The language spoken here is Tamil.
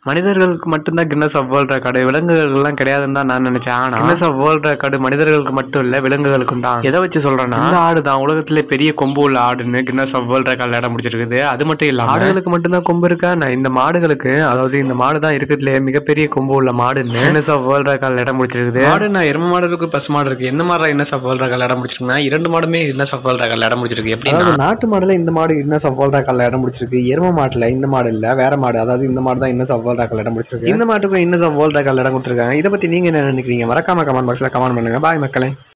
மனிதர்களுக்கு மட்டும்தான் கின்னஸ் ஆஃப் வேர்ல்ட் ரெக்கார்டு விலங்குகள்லாம் கிடையாதுன்னு தான் நான் நினைச்சேன் ஆனா கின்னஸ் ஆஃப் வேர்ல்ட் ரெக்கார்டு மனிதர்களுக்கு மட்டும் இல்ல விலங்குகளுக்கும் தான் எதை வச்சு சொல்றேன்னா இந்த ஆடு தான் உலகத்திலே பெரிய கொம்பு உள்ள ஆடுன்னு கின்னஸ் ஆஃப் வேர்ல்ட் ரெக்கார்ட்ல இடம் முடிச்சிருக்குது அது மட்டும் இல்ல ஆடுகளுக்கு மட்டும்தான் கொம்பு இருக்கா நான் இந்த மாடுகளுக்கு அதாவது இந்த மாடு தான் இருக்கிறதுலே மிகப்பெரிய கொம்பு உள்ள மாடுன்னு கின்னஸ் ஆஃப் வேர்ல்ட் ரெக்கார்ட்ல இடம் முடிச்சிருக்குது மாடு நான் எரும மாடு இருக்கு பசு மாடு இருக்கு என்ன மாதிரி கின்னஸ் ஆஃப் வேர்ல்ட் ரெக்கார்ட்ல இடம் முடிச்சிருக்குன்னா இரண்டு மாடுமே கின்னஸ் ஆஃப் வேர்ல்ட் ரெக்கார்ட்ல இடம் முடிச்சிருக்கு எப்படி அதாவது நாட்டு மாடுல இந்த மாடு இன்னும் சவால் ராக்கால இடம் பிடிச்சிருக்கு எரும மாட்டுல இந்த மாடு இல்ல வேற மாடு அதாவது இந்த மாடு தான் இன்னும் சவால் ராக்கால இடம் பிடிச்சிருக்கு இந்த மாட்டுக்கும் இன்னும் சவால் ராக்கால இடம் கொடுத்துருக்காங்க இதை பத்தி நீங்க என்ன நினைக்கிறீங்க மறக்காம கமெண்ட் பாக்ஸ்ல கமெண்ட் பண்ணுங்க பாய் மக்களே